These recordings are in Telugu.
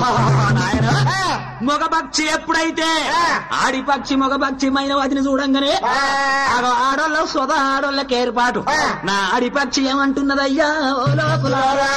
నాయనా మగ పక్షి ఎప్పుడైతే ఆడి పక్షి మగ పక్షి మైనవతిని చూడంగానే ఆగో ఆడోళ్ళ సొద ఆడోళ్ళకి ఏర్పాటు నా ఆడి పక్షి ఏమంటున్నదయ్యా ఓ లోకులారా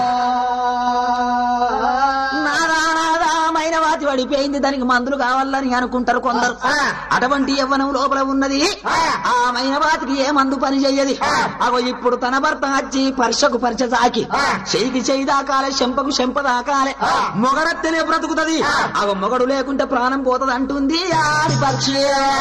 నాదా నాదా మైనవాతి పడిపోయింది దానికి మందులు కావాలని అనుకుంటారు కొందరు అటువంటి యవ్వనం లోపల ఉన్నది ఆ మైనవాతికి ఏ మందు పని చెయ్యది అగో ఇప్పుడు తన భర్త వచ్చి పర్షకు పర్ష సాకి చెయ్యికి చెయ్యి దాకాలే చెంపకు చెంప దాకాలే మొగడత్తెనే బ్రతుకుతది అగో మొగడు లేకుంటే ప్రాణం పోతది అంటుంది ఆడి పక్షి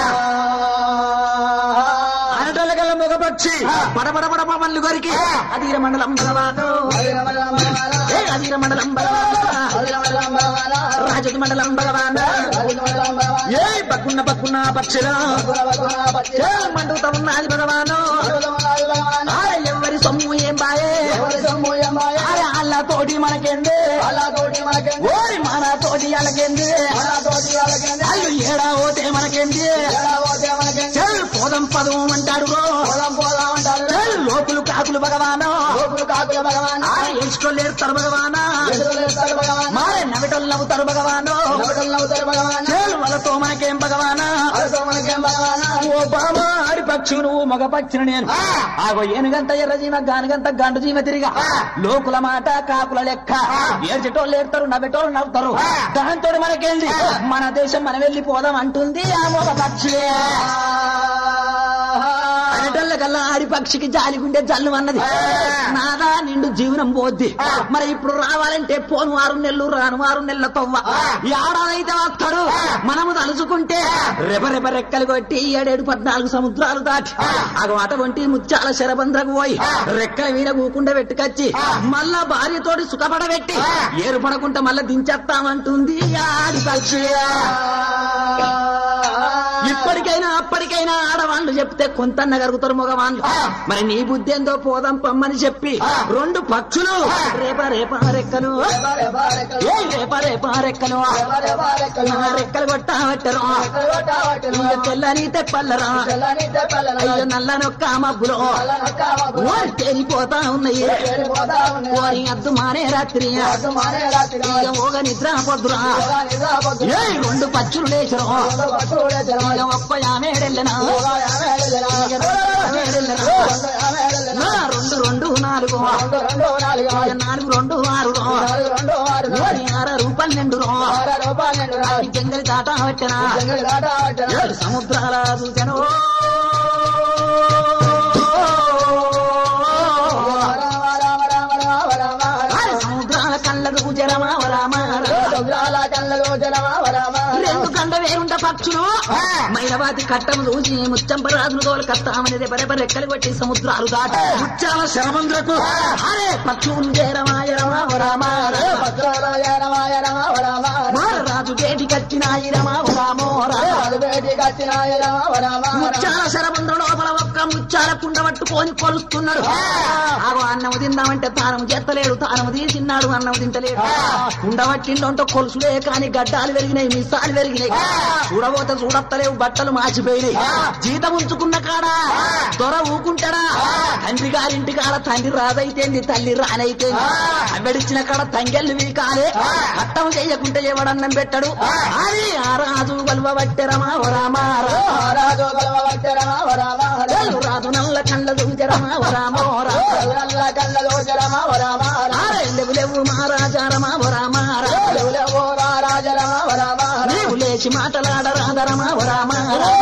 అనటోళ్ళకల్లా మొగ పక్షి పడపడ పడప మల్లు కొరికి అధీర మండలం బలవాను ఏ అధీర మండలం బలవాను రాజతి మండలం బలవాన ఏ పక్కున్న పక్కున్న పక్షిరా ఏ మండుతా ఉన్నది భగవాను ఆడ ఎవరి సొమ్ము ఏం బాయే ఆడ అల్ల తోటి మనకేంది ఓరి మన తోటి అలాగేంది అల్లు ఏడా ఓతే మనకేంది చెల్ పోదం పదం అంటాడు చెల్ లోకులు కాకులు భగవాను ఆడ ఎంచుకోలేరు భగవానా మారే నవిటలు నవ్వుతారు భగవాను చెల్ వాళ్ళతో మనకేం భగవానా ఓ బామ ఆడి పక్షి నువ్వు మగ పక్షిని నేను ఆగో ఏనుగంత ఎర్రజీమ గానుగంత గండు జీమ తిరిగా లోకుల మాట కాకుల లెక్క ఏడ్చేటోళ్ళు ఏడతారు నవ్వేటోళ్ళు నవ్వుతారు దాంతో మనకేంది మన దేశం మనం వెళ్ళిపోదాం అంటుంది ఆ మగ పక్షి అనటల్ల కల్లా ఆడి పక్షికి జాలిగుండే జల్లు అన్నది నాదా నిండు జీవనం పోద్ది మరి ఇప్పుడు రావాలంటే పోను ఆరు నెలలు రాను ఆరు నెలల తవ్వ ఏడాదైతే వస్తాడు మనము తలుచుకుంటే రెప రెప రెక్కలు కొట్టి ఏడేడు పద్నాలుగు సముద్రాలు దాటి అగో అటువంటి ముత్యాల శరబంధ్రకు పోయి రెక్కల మీద కూకుండా పెట్టుకొచ్చి మళ్ళా భార్యతోటి సుఖపడబెట్టి ఏరు పడకుండా మళ్ళా దించేస్తామంటుంది ఆడి పక్షి ఇప్పటికైనా అప్పటికైనా ఆడవాళ్ళు చెప్తే కొంతన్న కరుగుతారు మగవాళ్ళు మరి నీ బుద్ధి ఏందో పోదాం పమ్మని చెప్పి రెండు పక్షులు రేప రేప రెక్కలు ఏ రేప రేప రెక్కలు నా రెక్కలు కొట్టావట్టరు ఇక తెల్లని తెప్పల్లరా అయ్యో నల్ల నొక్క మబ్బులో ఓరి తేలిపోతా ఉన్నాయి ఓరి అద్దు మానే రాత్రి ఇక ఓగ నిద్ర పొద్దురా ఏ రెండు పచ్చులు లేచరు ఇక ఒక్క యామేడెళ్ళనా నా రెండు రెండు నాలుగు ఇక నాలుగు రెండు ఆరు ఓరి ఆరు పన్నెండు జంగలి దాట పెట్టనా ఏడు సముద్రాల చూచను సముద్రాల కళ్ళకు జరమా వరామా రెండు కండ వేరుంట పక్షులు మైలవాతి కట్టము చూసి ముచ్చంపరాజులు తోలు కత్తామని రెపరెప రెక్కలు కొట్టి సముద్రాలు దాటి ముత్యాల శరమంద్రకు అరే పక్షులు చేరమాయ రమా వరామా రాజు గేటి కట్టినాయి రమా వరామో ముత్యాల శరబంధ్ర లోపల ఒక్క ముత్యాల కుండ పట్టుకొని కొలుస్తున్నాడు ఆగో అన్నము తిందామంటే తానము చేస్తలేడు తానము తీసిన్నాడు అన్నము తింటలేడు కుండ పట్టిండంటే కొలుసులే కాని గడ్డాలు పెరిగినాయి మిసాలు పెరిగినాయి చూడబోతే చూడత్తలేవు బట్టలు మాచిపోయినాయి జీతం ఉంచుకున్న కాడా దొర ఊకుంటాడా తండ్రి గారింటి కాడ తండ్రి రాదైతేంది తల్లి రానైతేంది అవ్వడిచ్చిన కాడ తంగెళ్ళు వీకాలే అట్టం చెయ్యకుంటే ఎవడన్నం పెట్టడు అది ఆ రాజు గల్వ పట్టెరమా వరామా రాదు నల్ల కళ్ళ దూజరమా వరామో లేవు లేవు మహారాజారమా వరామా నీవు లేచి మాటలాడరాదరమా వరామా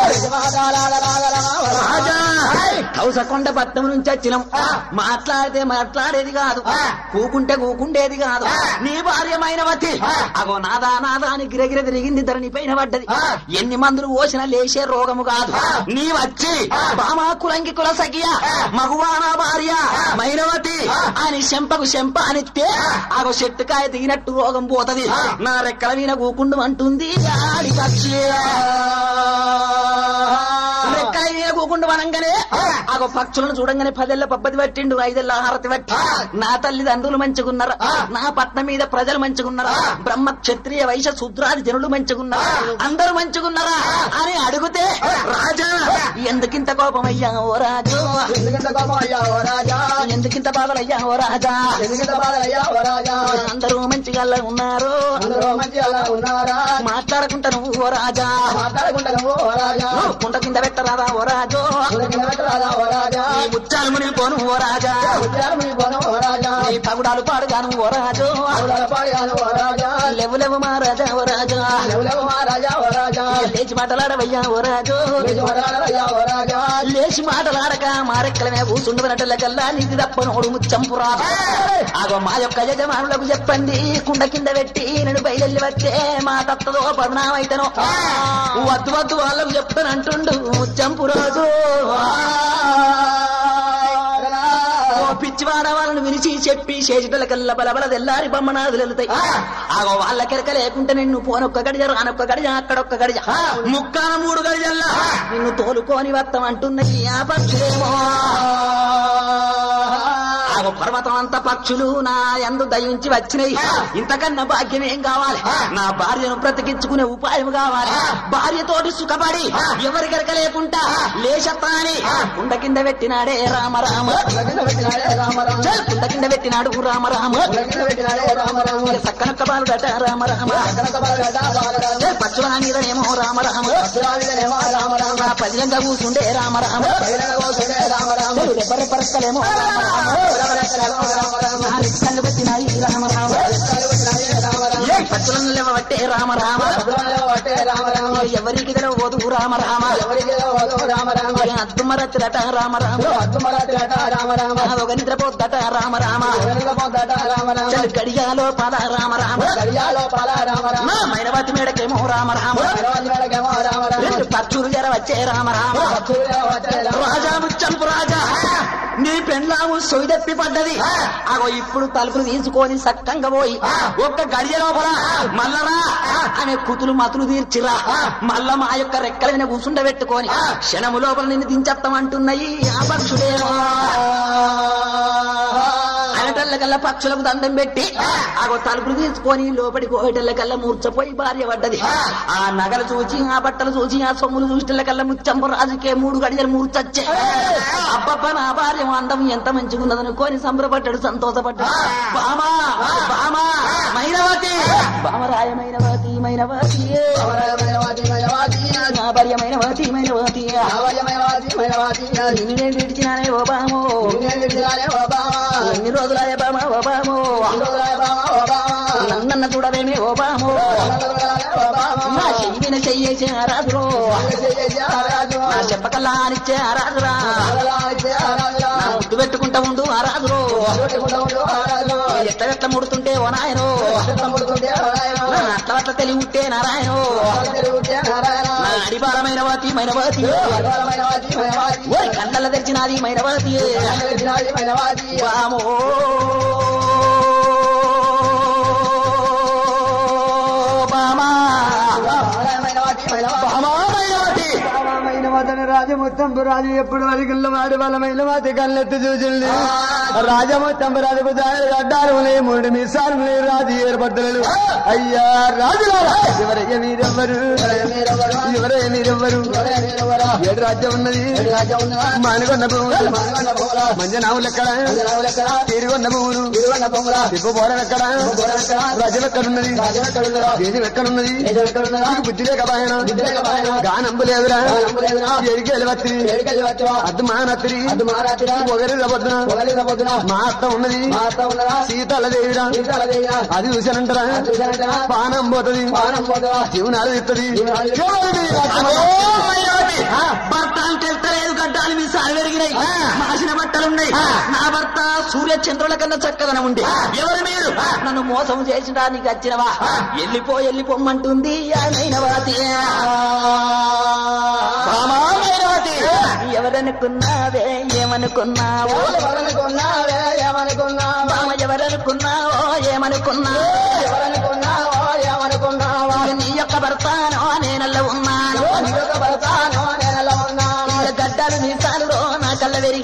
రాజా కౌసకొండ పట్నం నుంచి వచ్చినాం మాట్లాడితే మాట్లాడేది కాదు కూకుంటే కూకుండేది కాదు నీ భార్యమైనవతి అగో నాదా నాదా అని గిరగిర తిరిగింది ధరణి పైన పడ్డది ఎన్ని మందులు పోసినా లేచే రోగము కాదు నీ వచ్చి బామా కులంకి కుల సఖియ మగువానా భార్య మైనవతి అని శంపకు శంప అనిస్తే అగో చెట్టుకాయ దిగినట్టు రోగం పోతది నా రెక్కల వీణ కూకుండు అంటుంది ఆడి పక్షి రెక్కల వీణ కూకుండు అనగానే ఆగో పక్షులను చూడంగానే పదేళ్ల పబ్బది పట్టిండు ఐదేళ్ల హారతి పట్టి నా తల్లిదండ్రులు మంచిగున్నారా నా పట్నం మీద ప్రజలు మంచిగున్నారా బ్రహ్మ క్షత్రియ వైశ్య శూద్రాది జనులు మంచిగున్నారా అందరూ మంచిగున్నారా అని అడిగితే రాజా ఎందుకింత కోపం అయ్యా ఓ రాజు ఎందుకంత కోపం అయ్యా ఓ రాజా ఎందుకింత బాధలయ్యా ఓ రాజా ఎందుకంత బాధలయ్యా ఓ రాజా అందరూ మంచిగా ఉన్నారు అందరూ మంచి అలా ఉన్నారా మాట్లాడుకుంటాను ఓ రాజా మాట్లాడకుండా నువ్వు ఓ రాజా కుంట కింద పెట్టరాదా ఓ రాజు ఉదయం కింద పెట్టరాదా ఓ రాజా నీ ముచ్చాలు మునిగిపోను ఓ రాజా ఉద్యానం మీ పోను ఓ రాజా నీ పగుడాలు పాడుగాను ఓ రాజు అవులాల పాడిగాను ఓ రాజా లేవు లేవు మా రాజా ఓ రాజా లెవలెవ మా రాజా ఓ రాజా లేచి మాటలాడవయ్యా ఓ రాజు లేచి వరాలయ్యా ఓ రాజా లేచి మాటలాడక మారెక్కలనే కూసుండవనటల్లకల్లా నీది తప్ప నోడు ముచ్చంపురా ఆగో మా యొక్క యజమానులకు చెప్పండి కుండ కింద పెట్టి నేను బయలుల్లి వచ్చే మా తత్తదో పదనామైతను వద్దు వద్దు వాళ్ళకు చెప్తానంటుండు ముచ్చంపురాజు ఓ పిచ్చివాడ వాళ్ళని విరిచి చెప్పి చేసేటల కల్లా బలబల తెల్లారి బొమ్మనాదులు వెళ్తాయి ఆగో వాళ్ళ కెరక లేకుంటే నిన్ను పోనొక్క గడిజ రానొక్క గడిజ అక్కడొక్క గడిజ ముక్కాన మూడు గడిజల్లా నిన్ను తోలుకొని వత్తం అంటున్నది ఆ పక్షులేమో ఆగో పర్వతం అంత పక్షులు నా ఎందు దయించి వచ్చినాయి ఇంతకన్నా భాగ్యం ఏం కావాలి నా భార్యను బ్రతికించుకునే ఉపాయం కావాలి భార్యతోటి సుఖపడి ఎవరి గరక లేకుండా లేచత్తాని కుండ కింద పెట్టినాడే రామ రామ కింద పెట్టినాడే రామ రామ చల్ కుండ కింద పెట్టినాడు రామ రామ కింద పెట్టినాడే రామ రామ సక్కనొక్క బాలుడట రామ రామ కనక బాలగడ్డ బాలరాజు చల్ పచ్చుల మీదనేమో రామ రామ అసురావిదనేమో రామ రామ నా పదిలంగా కూసుండే రామ రామ పైన కోసడే రామ రామ చల్ రెబ్బరె పరస్కలేమో రామ రామ ఎవరెక్కడేమో రామ రామ నా రిక్షలు పెట్టినాయి రామ రామ ఎక్కడికి వచ్చినాడే రామ రామ ఏ పచ్చులను లేవబట్టే రామ రామ అసురాలో వట్టే రామ రామ ఎవరికి తెలవదు రామ రామ ఎవరికి వదో రామ రామ అద్దుమరత్తిరట రామ రామ అద్దుమరాత్రట రామ రామ ఒక నిద్రపోద్దట రామ రామ వెనుకపోద్దట రామ రామ చల్ గడియాలో పద రామ రామ గడియాలో పాల రామ రామ నా మైనవతి మేడకేమో రామ రామ భగవంతు వేళకేమో రామ రామ రెండు పచ్చులు జర వచ్చే రామ రామ భక్తుడే వచ్చే రామ రాజా ముచ్చంపు రాజా నీ పెండ్లాము సొయ్యదప్పి పడ్డది అగో ఇప్పుడు తలుపులు తీసుకొని సక్కంగా పోయి ఒక్క గడియ లోపల మల్లరా అనే కుతులు మతులు తీర్చిరా మల్ల మా యొక్క రెక్కల మీద కూసుండబెట్టుకొని క్షణము లోపల నిన్ను దించేస్తామంటున్నాయి ఆ పక్షుడేమో అనటల్లకల్లా పక్షులకు దండం పెట్టి ఆగో తలుపులు తీసుకొని లోపలికి పోయేటల్లకల్లా మూర్చపోయి భార్య పడ్డది ఆ నగలు చూచి ఆ బట్టలు చూచి ఆ సొమ్ములు చూసేటల్లకల్లా ముచ్చంపు రాజుకే మూడు గడియలు మూర్చొచ్చే అబ్బబ్బ నా భార్య అందం ఎంత మంచిగున్నదనుకోని సంబరపడ్డాడు సంతోషపడ్డాడు బామా బామా మైనవతి బామరాయ మైనవతి మైనవతి మైనవాది మైనవాది నా భార్య మైనవతి మైనవతి మైనవాది మైనవాది నిన్ను నేను విడిచినానే ఓ బామో నేను విడిచినానే ఓబామా ఎన్ని రోజులాయ బామా ఓ బామో ఓబామా ఓబామా నన్నన్న చూడవేమి ఓ బామో నా చెయ్యిన చెయ్యేసే ఆరాధురో నా చెప్పకల్లా అనిచ్చే ఆరాధురా నా ముద్దు పెట్టుకుంటా ఉండు ఆరాధురో ఎట్ట ఎట్ల ముడుతుంటే ఓ నాయనో నా అట్ల అట్ల తెలివి ఉంటే నారాయణో నా అడిపారమైన వాతి మైనవాతి ఓయ్ కళ్ళ తెరిచినది మైనవాతి బామో బామా బామా మైనవాతి రాజముత్తంపు రాజు ఎప్పుడు వరకుల్లో వాడి బలమైన మాతి కళ్ళెత్తి చూసింది రాజముత్తంపు రాజుకు దాని గడ్డాలు మూడు మిసాలు రాజు ఏర్పడలేదు అయ్యా రాజులారా ఎవరయ్య మీరెవ్వరు ఎవరయ్య మీరెవ్వరు ఏడు రాజ్యం ఉన్నది మానుకొన్న భూములు మంజనావులు ఎక్కడ తీరుగొన్న భూములు తిప్పు పోరం ఎక్కడ రాజ్యం ఎక్కడున్నది దేశం ఎక్కడున్నది నీకు బుద్ధి లేక బాయన గానంబు లేదురా ఎడికి వెళ్ళవత్తి అద్దు మానత్రి పొగరి రబొద్దున మా అత్త ఉన్నది సీతల దేవిరా అది చూశానంటారా పానం పోతుంది జీవనాలు ఇస్తుంది భర్త అంటే వెళ్తలేదు గడ్డాలు మీ సారి పెరిగినాయి మాసిన బట్టలున్నాయి నా భర్త సూర్య చంద్రుల కన్నా చక్కదనం ఉంది ఎవరు మీరు నన్ను మోసం చేసినా నీకు వచ్చినవా వెళ్ళిపో వెళ్ళిపోమ్మంటుంది ఆ నైనవాతి బామా నైనవాతి ఎవరనుకున్నావే ఏమనుకున్నావో బామ ఎవరనుకున్నావో ఏమనుకున్నావో నీ యొక్క భర్తానో నేనల్ల ఉన్నాను గడ్డలు నీ సాలులో నా కళ్ళ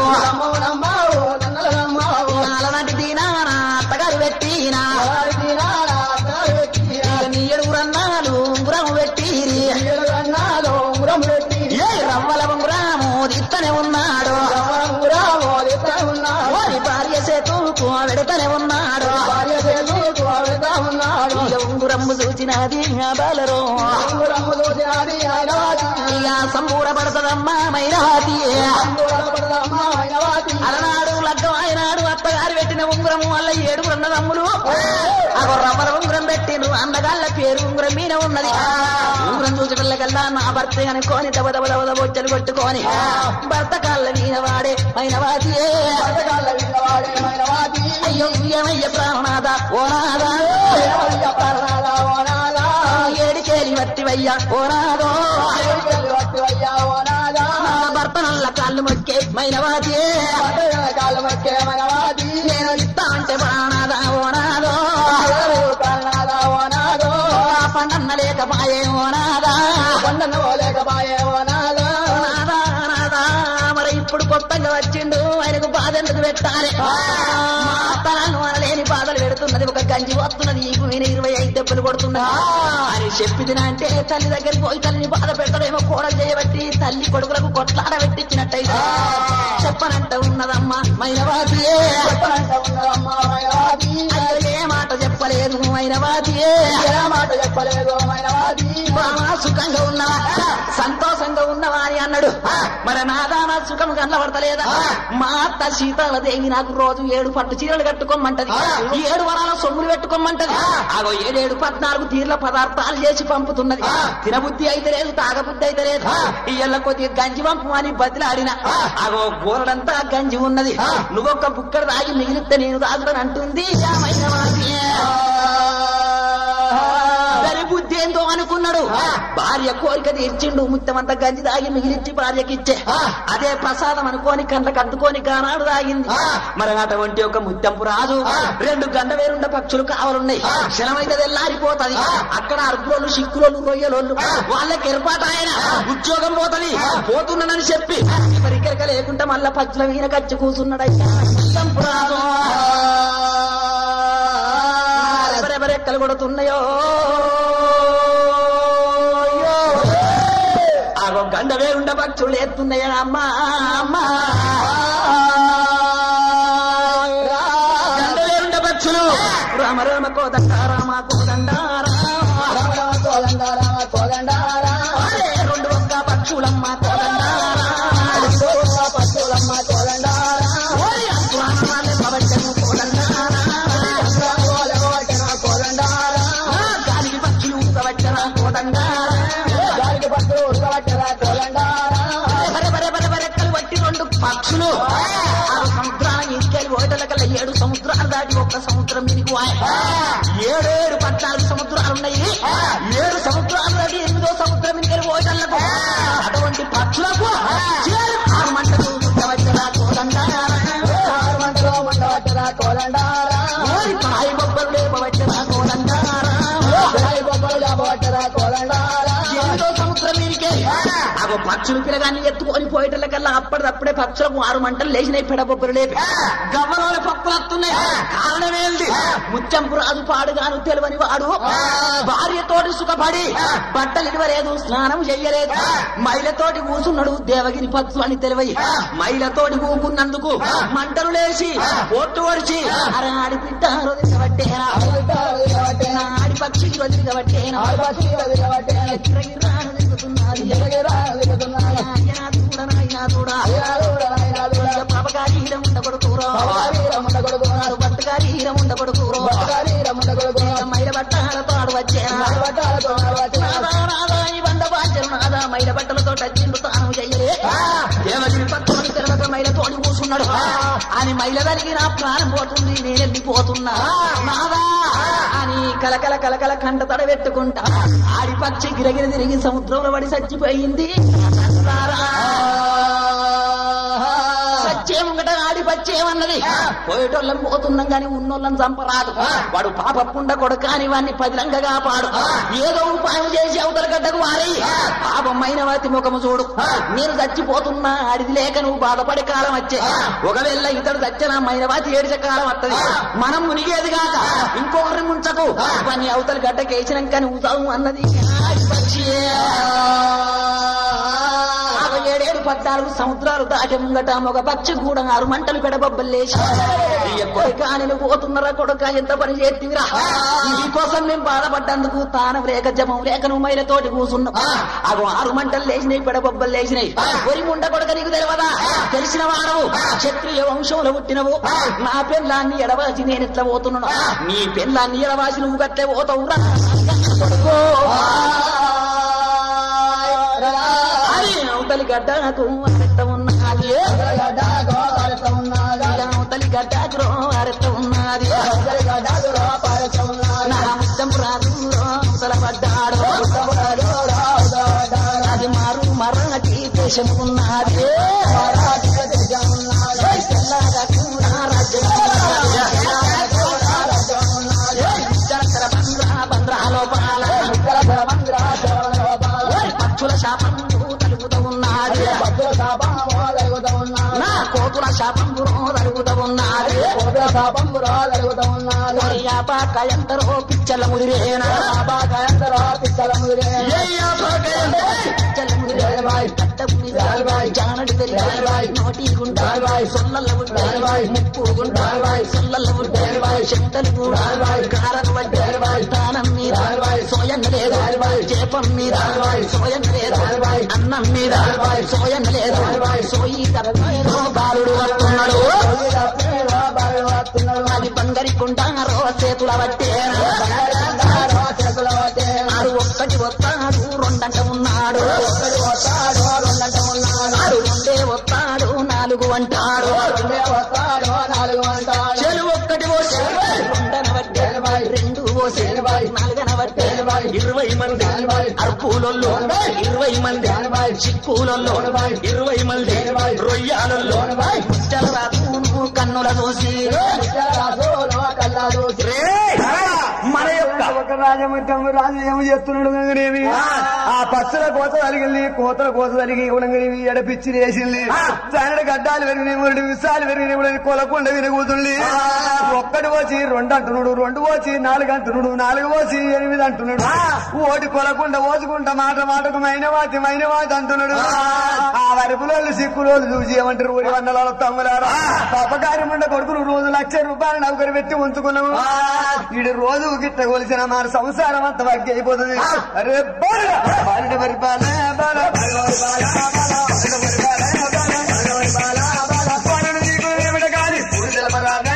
నాలనాటి దీనానా అత్తగారు పెట్టినా నీ ఏడుగురన్నాలు ఉంగురం పెట్టిరి ఏ రవ్వల ఉంగురాము ఇత్తనే ఉన్నాడు ఓరి భార్య సేతుకు వెడతనే ఉన్నాడు ఇక ఉంగురమ్ము చూచినది ఆ బాలరో ఇక సంబూర పడతదమ్మా మైరాతి అలనాడు లగ్గం ఆయనాడు అత్తగారు పెట్టిన ఉంగురము వల్ల ఏడుగురు అన్నదమ్ములు అగో రవ్వల ఉంగురం పెట్టిండ్రు అందగాళ్ళ పేరు ఉంగురం మీద ఉన్నది ఉంగురం చూచటల్లకల్లా నా భర్త అనుకోని దవ దవ దవ దవ బొచ్చలు కొట్టుకొని భర్త కాళ్ళ మీద వాడే మైనవాతియే అయ్యో ఏమయ్య ప్రాణనాథ ఓ నాదా ఏడికేలి వత్తివయ్యా ఓ నాదో నా భర్త నల్ల కాళ్ళు మొక్కే మైనవాతియే నేను ఇస్తా అంటే ప్రాణనాథ ఓ నాదో ఆ పండన్న లేకపాయే ఓ నాదా నాదా నాదా మరి ఇప్పుడు కొత్తగా వచ్చిండు ఆయనకు బాధ ఎందుకు పెట్టాలి తనను అనలేని బాధలు పెడుతున్నది ఒక గంజి వస్తున్నది ఈ భూమిని ఇరవై ఐదు దెబ్బలు కొడుతున్నది అని చెప్పింది అంటే తల్లి దగ్గరికి పోయి తల్లిని బాధ పెడతాడేమో కోడలు చేయబట్టి తల్లి కొడుకులకు కొట్లాడ పెట్టించినట్టయితే చెప్పనంట ఉన్నదమ్మా మైనవాదియే అయ్యో ఏ మాట చెప్పలేదు మైనవాదియే మాట చెప్పలేదు బాగా సుఖంగా ఉన్నవా సంతోషంగా ఉన్నవా అని అన్నాడు మరి నాదా నా సుఖం కనబడతలేదా మా అత్త సీతాలదేవి నాకు రోజు ఏడు పట్టు చీరలు కట్టుకోమంటది ఈ ఏడు వరాల సొమ్ములు పెట్టుకోమంటది అగో ఏడేడు పద్నాలుగు తీర్ల పదార్థాలు చేసి పంపుతున్నది తినబుద్ధి అయితే లేదు తాగబుద్ధి అయితే లేదు ఇయ్యల కొద్దిగా గంజి పంపు అని బతిలాడిన అగో గోరడంతా గంజి ఉన్నది నువ్వొక్క బుక్కడ తాగి మిగిలితే నేను తాగుతాను అంటుంది రామయ్య వాసియే. గరి బుద్ధి ఏందో అనుకున్నాడు భార్య కోరిక తీర్చిండు ముత్తమంత గంజి తాగి మిగిలిచ్చి భార్యకి ఇచ్చే అదే ప్రసాదం అనుకోని కండ్లకు అద్దుకొని గానాడు తాగింది మరి అటువంటి ఒక ముత్తంపు రాజు రెండు గంట వేరుండ పక్షులు కావాలున్నాయి క్షణమైతే తెల్లారిపోతది అక్కడ అర్గులోళ్ళు సిక్కులోళ్ళు రొయ్యలోళ్ళు వాళ్ళకి ఏర్పాటు ఆయన ఉద్యోగం పోతది పోతున్నానని చెప్పి మరి ఇక్కడికి లేకుండా మళ్ళా పక్షుల వీన కచ్చి కూర్చున్నాడయ్యా ముత్తంపు రాజు ఎవరెక్కలు కొడుతున్నాయో ఆగో గండ వేరుండ పక్షులు ఎత్తున్నాయా అమ్మా అమ్మా గండ వేరుండ పక్షులు రామ రామ కోదండ రామ కోదండ అరే రెండు ఒక్క పక్షులమ్మ కోదండ ఓరి అస్వామి భవచ్చను కోదండ గాలికి పక్షులు ఉక్కవచ్చరా కోదండ బరే బరే బరే బరెక్కలు పట్టి రెండు పక్షులు ఆరు సముద్రాల ఇంటికెళ్ళి ఒకటల కల్లా ఏడు సముద్రాలు దాటి ఒక్క సముద్రం మీదకి వాయ్ ఏడు ఏడు పద్నాలుగు సముద్రాలు ఉన్నాయి ఏడు సముద్రాలు దాటి ఎనిమిదో సముద్రం మీదకి ఒకటలకు అటువంటి పక్షులకు చేరు ఆరు మంటలు ఉక్కవచ్చరా కోదండారా ఓరి కాయ బొబ్బలు లేపవచ్చరా కోదండారా ఎనిమిదో సముద్రం మీరికే అగో పక్షులు పిల్లగాన్ని ఎత్తుకొని పోయేటల కల్లా అప్పటిదప్పుడే పక్షులకు ఆరు మంటలు లేచినాయి పెడబొబ్బరు లేపి గవ్వలోని పప్పులు వస్తున్నాయి కారణం ఏంటి ముత్యంపు రాజు పాడుగాను తెలివని వాడు భార్యతోటి సుఖపడి బట్టలు ఇవ్వలేదు స్నానం చెయ్యలేదు మైలతోటి కూసున్నాడు దేవగిరి పత్తు అని తెలివై మైలతోటి కూకున్నందుకు మంటలు లేచి ఓట్టు వడిచి అరే ఆడి పిట్ట రోజుకబట్టేనా ఆడి పక్షి రోజుకబట్టేనా మైల బట్టలతో మైల బట్టలతో టచ్చిండు తాను చెయ్యలే దేవగిరి పట్టుకొని తెలవక మైల తోడి కూర్చున్నాడు అని మైల కలిగి నా ప్రాణం పోతుంది నేను వెళ్ళిపోతున్నా నాదా అని కలకల కలకల కంట తడ పెట్టుకుంటా ఆడి పక్షి గిరగిరి తిరిగి సముద్రంలో పడి చచ్చిపోయింది సత్యం ఒకట ఆడి పచ్చి ఏమన్నది పోయేటోళ్ళం పోతున్నాం గాని ఉన్నోళ్ళని చంపరాదు వాడు పాప పుండ కొడకాని వాడిని పదిలంగా కాపాడు ఏదో ఉపాయం చేసి అవతల గడ్డకు వారి పాపం మైనవతి ముఖము చూడు నేను చచ్చిపోతున్నా అడిది లేక నువ్వు బాధపడే కాలం వచ్చే ఒకవేళ ఇతడు చచ్చిన మైనవతి ఏడిచే కాలం వస్తది మనం మునిగేది కాక ఇంకొకరి ముంచకు పని అవతల గడ్డకి వేసినాక నువ్వు చావు అన్నది ఆడి పక్షి అరవై ఏడేడు పద్నాలుగు సంవత్సరాలు దాటి ముంగట ఒక పక్షి కూడా ఆరు మంటలు పెడబొబ్బలేసి కొడుక నేను పోతున్నారా కొడుక ఎంత పని చేతివిరా కోసం మేము బాధపడ్డందుకు తానం లేక జమం లేక నువ్వు మైలతోటి కూసున్నాం అగో ఆరు మంటలు లేచినాయి పెడబొబ్బలు లేచినాయి ఒరి ముండ కొడుక నీకు తెలియదా తెలిసిన వాడవు క్షత్రియ వంశంలో పుట్టినవు నా పెళ్ళాన్ని ఎడవాసి నేను ఎట్లా పోతున్నాను నీ పెళ్ళాన్ని ఎడవాసి నువ్వు గట్లే పోతావురా కొడుకో అరే అవతలి గడ్డకు అరెత్త ఉన్నది అవతలి గడ్డకు అరెత్త ఉన్నది నా ముద్దం రాదు అవతల పడ్డాడు అది మారు మరాఠీ దేశం ఉన్నది తెల్లగా కూడా రాజ్యం జలకర బంద్రా బంద్రాలో పాల పక్షుల శాపం తలుపుతూ ఉన్నది నా కోతుల శాపం తలుపుతూ ఉన్నది యాపాక ఎంతరో పిచ్చల ముదిరేనా పిచ్చల ముదిరే కట్ట ముదిరే జానడి తెలియ నోటి గుంట సొల్లల గుంట ముప్పు గుంట సొల్లల గుంట చెంతలు కూడా కారం వడ్డే దానం మీద సోయం లేదు చేపం మీద సోయం లేదు అన్నం మీద సోయం లేదు సోయి తప్పేదో బాలుడు వస్తున్నాడు అది బంగరి కుండ రో చేతుల పట్టేనా ఆడు ఒక్కటి వస్తాడు రెండంట ఉన్నాడు ఆడు రెండే వస్తాడు నాలుగు అంటాడు చెలు ఒక్కటి పోసి రెండన పట్టే రెండు పోసి నాలుగన పట్టే ఇరవై మంది అర్పూలల్లో ఇరవై మంది చిక్కులలో ఇరవై మంది రొయ్యాలలో ముచ్చల రాజును కన్నుల చూసి మన యొక్క ఒక రాజముత్యం రాజు ఏమి చేస్తున్నాడు గంగనేమి ఆ పచ్చల కోత జరిగింది కోతల కోత జరిగి ఉడంగనేవి ఎడపిచ్చి వేసింది చానడ గడ్డాలు పెరిగినాయి మూడు విసాలు పెరిగినాయి కొలకుండ వినగూతుంది ఒక్కటి వచ్చి రెండు అంటున్నాడు రెండు వచ్చి నాలుగు అంటున్నాడు నాలుగు వచ్చి ఎనిమిది అంటున్నాడు ఓటి కొలకుండ ఓచుకుంటా మాట మాటకు మైనవాతి మైనవాతి అంటున్నాడు ఆ వరపులోళ్ళు సిక్కులోళ్ళు చూసి ఏమంటారు ఊరి వందల తమ్ములారా పాపకార్యం ఉండ కొడుకులు రోజు లక్ష రూపాయలు నౌకరు పెట్టి ఉంచుకున్నాము ఈడు రోజు గిట్ట కొలిసిన మన సంసారం అంత వగ్గి అయిపోతుంది అరే బాల బాలుడు మరి బాల బాల బాలుడు నీకు ఏమిటి కాని పురుషుల పరాగా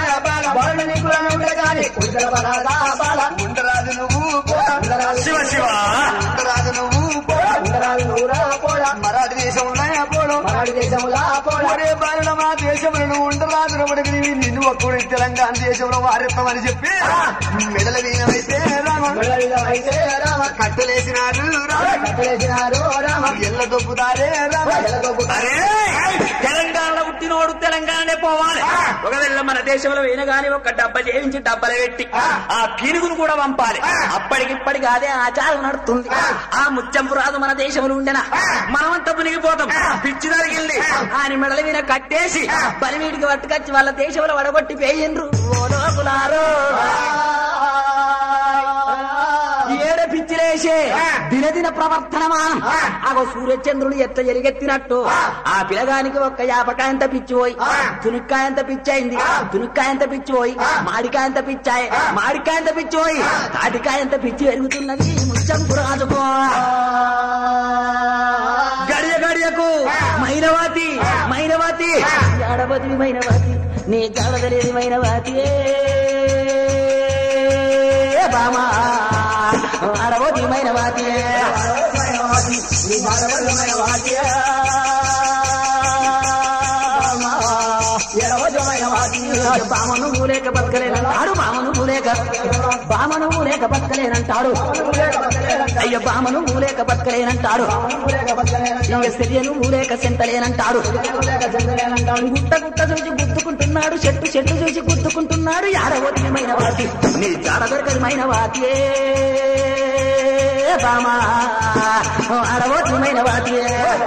బాల ఉండరాజు నువ్వు పోరా. శివ శివ ఉండరాజు నువ్వు పోరా. మరాఠీ దేశం ఉన్నాయా పోడు ఒరే బాలుడ మా దేశంలో నువ్వు ఉండరాజు రమడికి నీవి నిన్ను ఒక్కడు తెలంగాణ దేశంలో వారెత్తమని చెప్పి మెడల వీణమైతే రామ కట్టలేసినారు రామ ఎల్ల దొబ్బుతారే రామ అరే తెలంగాణలో పుట్టినోడు తెలంగాణనే పోవాలి ఒకవేళ మన దేశంలో అయినా గాని ఒక డబ్బ చేయించి డబ్బలు పెట్టి ఆ పీనుగును కూడా పంపాలి అప్పటికిప్పటికి అదే ఆచారం నడుస్తుంది ఆ ముత్యంపు రాదు మన దేశంలో ఉండెనా మనమంతా మునిగిపోతాం పిచ్చి జరిగింది ఆయన మెడల మీద కట్టేసి బలివీడికి పట్టుకొచ్చి వాళ్ళ దేశంలో వడగొట్టి పేయిండ్రు ఓ లోకులారో ఏడ పిచ్చిలేసే దినదిన ప్రవర్తనమానం అగో సూర్యచంద్రుడు ఎట్ట ఎరిగెత్తినట్టు ఆ పిలగానికి ఒక్క యాపకాయంత పిచ్చిపోయి తునిక్కాయంత పిచ్చయింది తునిక్కాయంత పిచ్చిపోయి మాడికాయంత పిచ్చాయి మాడికాయంత పిచ్చిపోయి తాటికాయంత పిచ్చి పెరుగుతున్నది ముచ్చంపు రాజుకో గడియ గడియకు మైనవాతి మైనవాతి ఆడబదివి మైనవాతి నీ జాడగలేది మైనవాతి బామా ఆడబోతి మైనవాతి బామను ఊలేక బతకలేనంటాడు బామను ఊలేక బామను ఊలేక బతకలేనంటాడు అయ్య బామను ఊలేక బతకలేనంటాడు ఇక సెరియను ఊలేక సెంతలేనంటాడు గుట్ట గుట్ట చూసి గుర్తుకుంటున్నాడు చెట్టు చెట్టు చూసి గుర్తుకుంటున్నాడు ఆడవోతిమైన వాటి నీ జాడ దొరకమైన వాటియే బామా ఆడవోతిమైన వాటియే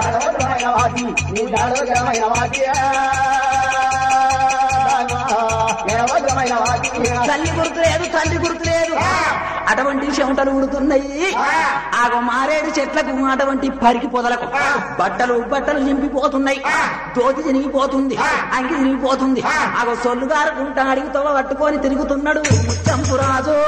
తల్లి గుర్తు లేదు తల్లి గుర్తు లేదు అటువంటి చెమటలు ఉడుతున్నాయి ఆగో మారేడు చెట్లకు అటువంటి పరికి పొదలకు బట్టలు బట్టలు నింపిపోతున్నాయి తోతి చినిగిపోతుంది అంగి చినిగిపోతుంది ఆగో సొల్లుగారు గుంట అడిగితో పట్టుకొని తిరుగుతున్నాడు ముచ్చంపు రాజు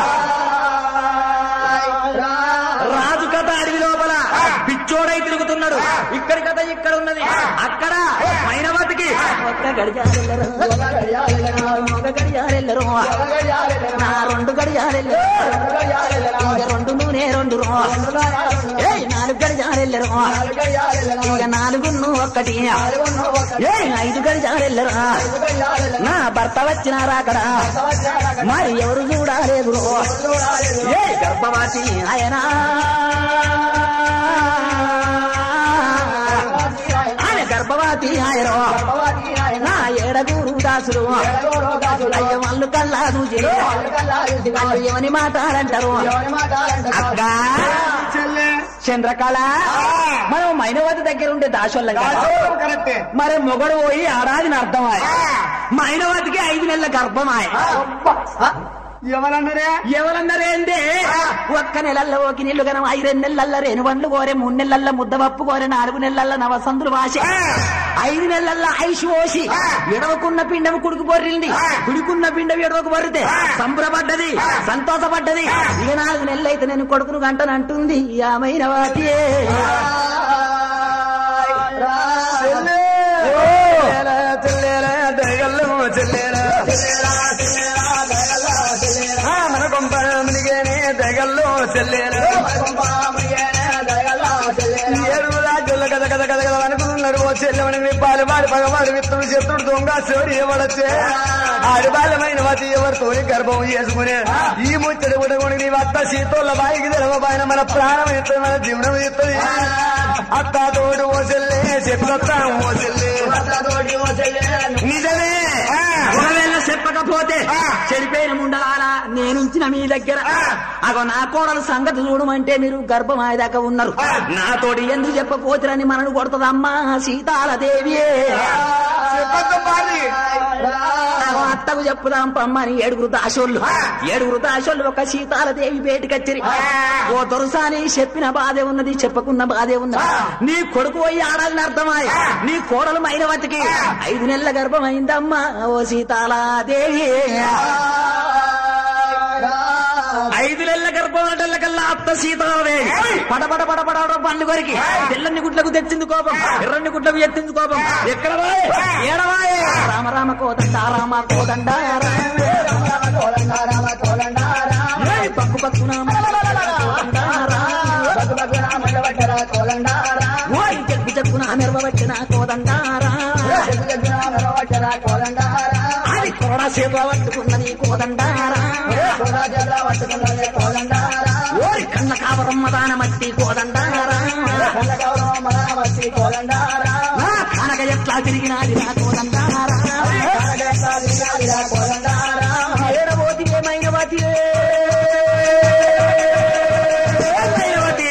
రాజు కథ అడవి లోపల పిచ్చోడై తిరుగుతున్నాడు ఇక్కడి కథ ఇక్కడ ఉన్నది అక్కడ మైనవతికి ఒక్క గడియారెల్లరు ఒక గడియారెల్లరు నా రెండు గడియారెల్లరు ఇక రెండు నూనె రెండు రో. ఏయ్ నాలుగు గడియారెల్లరు ఇక నాలుగు ఒక్కటి ఏయ్ ఐదు గడియారెల్లరు నా భర్త వచ్చినారా అక్కడ మరి ఎవరు చూడాలేదు రో. ఏ గర్భవతి ఆయనా ఆయన గర్భవతి ఆయన నా ఏడగూరు దాసులు అయ్య వాళ్ళు కల్లా చూసి వాళ్ళు ఏమని మాట్లాడంటారు అక్క చంద్రకళ మనం మైనవతి దగ్గర ఉండే దాసోళ్ళం కదా కరెక్టే మరి మొగడు పోయి ఆడాదిని అర్థమాయ మైనవతికి ఐదు నెలల గర్భమాయ ఎవరన్నారే ఎవరన్నారేందే ఒక్క నెలల్లో ఒక నీళ్లు గనం ఐదు రెండు నెలల్లో రేణు పండ్లు కోరే మూడు నెలల్లో ముద్దపప్పు కోరే నాలుగు నెలల్లో నవసంతులు వాసే ఐదు నెలల్లో ఐష్ పోసి ఎడవకున్న పిండం కుడుకు బొర్రింది కుడుకున్న పిండం ఎడవకు బొర్రితే సంబరపడ్డది సంతోషపడ్డది ఇక నాలుగు నెలలు అయితే నేను కొడుకును గంటను అంటుంది ఆమెన వాటియే మన కొంప మునిగేనే దగల్లో చెల్లేరు ఏడు రాజుల కథ కథ కథ కథ అనుకున్నారు ఓ చెల్లెమని పాలు పాడి పగవాడు విత్తుడు శత్రుడు దొంగ చోరి ఎవడొచ్చే ఆడిబాలమైన వాటి ఎవరితో గర్భం చేసుకునే ఈ ముచ్చడి ఉడగొని నీ అత్త సీతోళ్ళ బాయికి తెలవబాయిన మన ప్రాణం ఎత్తుంది మన జీవనం ఎత్తుంది అత్త తోడు ఓ చెల్లె చెప్తాం ఓ చెల్లె నిజమే ఒకవేళ చెప్పకపోతే చెడిపోయిన ముండలారా నేనుంచిన మీ దగ్గర అగో నా కోడలు సంగతి చూడమంటే మీరు గర్భమాయదాకా ఉన్నారు నాతోటి ఎందుకు చెప్పపోతురని మనను కొడుతుందమ్మా సీతాలదేవియే అగో అత్తకు చెప్పుదాం పమ్మని ఏడుగురు దాసోళ్ళు ఏడుగురు దాసోళ్ళు ఒక సీతాలదేవి బయటకొచ్చిరి ఓ దొరసాని చెప్పిన బాధే ఉన్నది చెప్పకున్న బాధే ఉన్నది నీ కొడుకు పోయి ఆడాలని అర్థమాయ నీ కోడలు మైనవతికి ఐదు నెలల గర్భమైందమ్మా ఓ సీతాలాదేవి ఐదు నెలల గర్భం కల్లా అత్త సీతాదేవి పడపడ పడపడ పండ్లు కొరికి తెల్లని గుడ్లకు తెచ్చింది కోపం ఎర్రని గుడ్లకు ఎత్తింది కోపం ఎక్కడ వాయ్? ఏడ వాయ్? రామ రామ కోదండ రామ కోదండ ఏయ్ పక్కు పక్కున ఓయ్ జగ్గు జగ్గున మెరవబట్టిన కోదండారా అది కొరడ సేవ పట్టుకున్నది కోదండారా ఓరి కన్న కావరమ్మ దాన మట్టి కోదండారా నా కనక ఎట్లా తిరిగినాది నా కోదండారా ఏడబోతి ఏమైనవతి ఏమైనవతి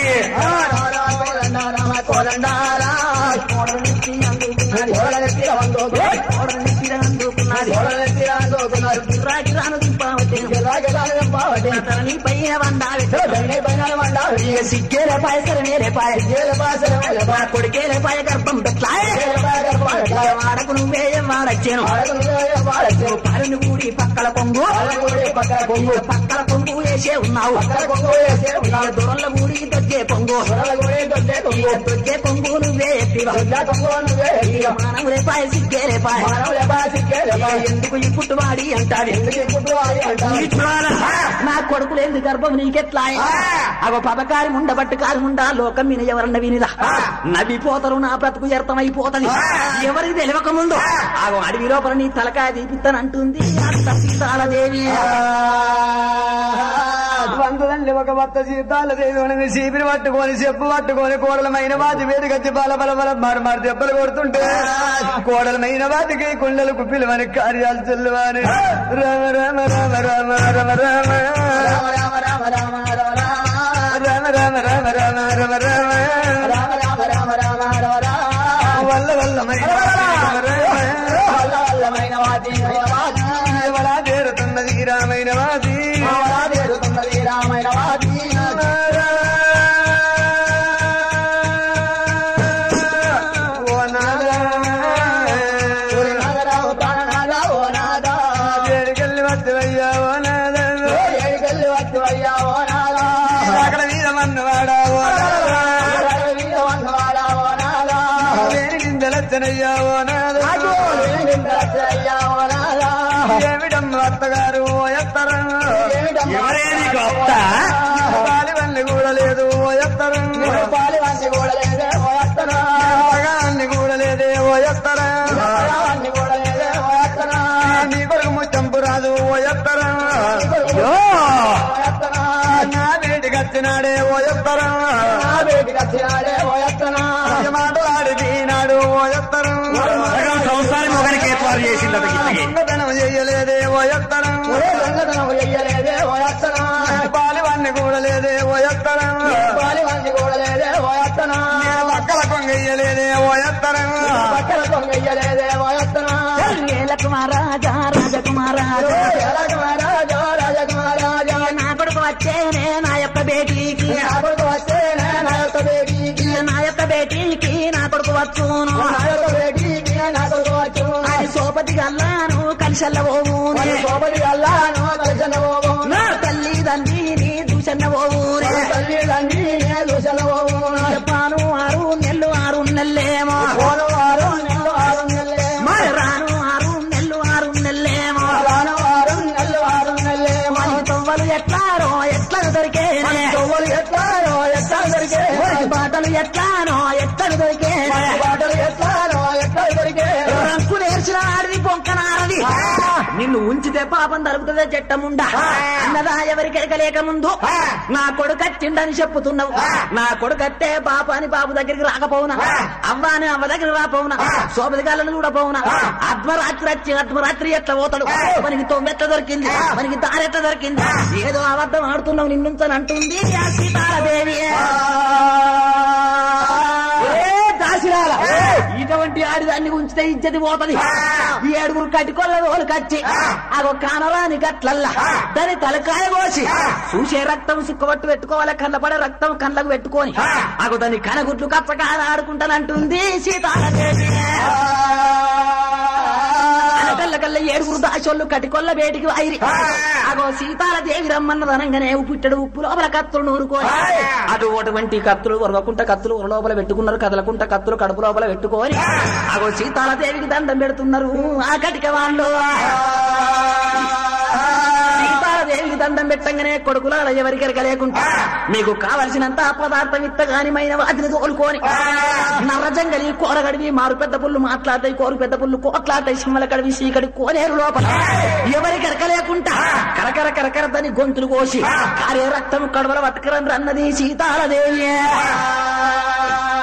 కోదండారా కోడలిచ్చి అందుకున్నది కోడలిచ్చి అందుకున్నది గిరాకి రాను దింపావతే తలని పైన వండాలి ఇక సిగ్గేలే పాయ సరనేలే పాయ నా కొడుకేలే పాయ గర్భం పెట్టాయే వాడకు నువ్వే వాడచ్చాను పరుని కూడి పక్కల కొంగు పక్కల కొంగు వేసే ఉన్నావు ఇక దొరల కూడి దొద్దే పొంగు ఇక దొద్దే పొంగు నువ్వే ఎత్తివా ఇక మానవులే పాయ సిగ్గేలే పాయ ఇక ఎందుకు ఈ పుట్టువాడి అంటాడు ఈ చూడాలా? నా కొడుకులేంది గర్భం నీకెట్లా అగో పదకారి ఉండబట్టి కారి ఉండా లోకం విని ఎవరన్న వినిదా నవ్విపోతారు నా బ్రతుకు వ్యర్థమైపోతది ఎవరికి తెలియక ముందు ఆగో అడవి లోపల నీ తలకాయ తీపిస్తానంటుంది అంత సీతాలదేవి వందదండి ఒక భర్త జీతాల దేవుని చీపిరి పట్టుకొని చెప్పు పట్టుకొని కోడలమైన వాటి వేడి గచ్చి బల బల బల మారు మారు దెబ్బలు కొడుతుంటే కోడలమైన వాటికి కుండలకు పిలువని కార్యాలు చెల్లువని రామ రామ రామ రామ రామ రామ రామ రామ రామ రామ రామ వల్ల వల్లమైన ఎవడా చేరుతున్నది రామైన వాది ఓ నాదా ఏడుకెళ్ళి వద్దవయ్యా ఓ నాదా అక్కడ మీద మన్నవాడా ఓ నాదా వేడి గింజలచ్చనయ్యా ఓ నాదా ఏమిటమ్మ అత్తగారు ఓ ఎత్తరం ఎవరేది గొప్ప పాలివల్లి కూడా లేదు ఓ ఎత్తరం పగాన్ని కూడా లేదే ఓ ఎత్తరం నీ కొరకు ముచ్చంపు రాదు ఓ ఎత్తరం నా వేడికి వచ్చినాడే ఓ ఎత్తరం మాటలాడి తీనాడు ఓ ఎత్తరం సంసారం ఒకరికి ఏర్పాటు చేసిందట గిట్లగే. దొంగతనం చెయ్యలేదే ఓ ఎత్తరం పాలివన్ని కూడా లేదే ఓ ఎత్తరం పక్కల కొంగయ్యలేదే ఓ ఎత్తరం కుమారాజా రాజకుమారాజా నా కొడుకు వచ్చేనే నా యొక్క బేటీకి నా యొక్క బేటీకి నా కొడుకు వచ్చును అది సోపతి గల్లాను కలిసల్లబోవును నా తల్లి తండ్రిని దూషన్నబోవునే చెప్పాను ఆరు నెల్లు ఆరు నెల్లేమో మరి రాను ఆరు నెల్లు ఆరు నెల్లేమో మరి తొవ్వలు ఎట్లారో ఎట్లా దొరికేనే మరి బాటలు ఎట్లానో ఎట్లా దొరికేనే రంకు నేర్చిన ఆడిది పొంకనారది నిన్ను ఉంచితే పాపం తలుపుతుందే చెట్టముండా అన్నదా ఎవరికి ఎరకలేక ముందు నా కొడుకు వచ్చిండని చెప్పుతున్నావు నా కొడుకత్తే పాప అని బాబు దగ్గరికి రాకపోవునా అవ్వ అని అవ్వ దగ్గరికి రాపోవునా సోపది గాలను కూడా పోవునా అర్ధరాత్రి వచ్చి అర్ధరాత్రి ఎట్లా పోతాడు మనకి తొమ్మెట్ల దొరికింది మనకి దారెట్ల దొరికింది ఏదో అబద్ధం ఆడుతున్నావు నిన్నుంచని అంటుంది ఆ సీతారాదేవి ఏ దాసిరాల ఇటువంటి ఆడిదాన్ని ఉంచితే ఇజ్జతి పోతది ఈ ఏడుగురు కట్టుకోళ్ళ రోజు కచ్చి అగో కానరాని గట్లల్లా దాని తలకాయ కోసి చూసే రక్తం సుక్కబట్టు పెట్టుకోవాలి కళ్ళపడే రక్తం కళ్ళకు పెట్టుకొని అగో దాని కనగుట్లు కచ్చకాల ఆడుకుంటానంటుంది సీతారాదేవి కళ్ళ కళ్ళ ఏడుగురు దాసోళ్ళు కటికొల్ల బేటికి వైరి అగో సీతాలదేవి రమ్మన్నది అనగానే పుట్టడు ఉప్పు లోపల కత్తులు నూరుకొని అటు అటువంటి కత్తులు ఉరవకుంట కత్తులు ఉర లోపల పెట్టుకున్నారు కదలకుంట కత్తులు కడుపు లోపల పెట్టుకొని అగో సీతాలదేవికి దండం పెడుతున్నారు ఆ కటిక వాళ్ళు సీతాదేవికి దండం పెట్టంగానే కొడుకులాల ఎవరికెరక లేకుండా మీకు కావలసినంత పదార్థం ఇత్తగానిమైన వాటిని తోలుకొని నర్రజంగలి కోరగడివి మారు పెద్ద పుల్లు మాట్లాడతాయి కోరు పెద్ద పుల్లు కోట్లాడతాయి సింహల కడివి సీకడి కోనేరు లోపల ఎవరికెరక లేకుండా కరకర కరకర దాని గొంతులు కోసి కార్య రక్తం కడవల పట్టుకరండి అన్నది సీతాలదేవి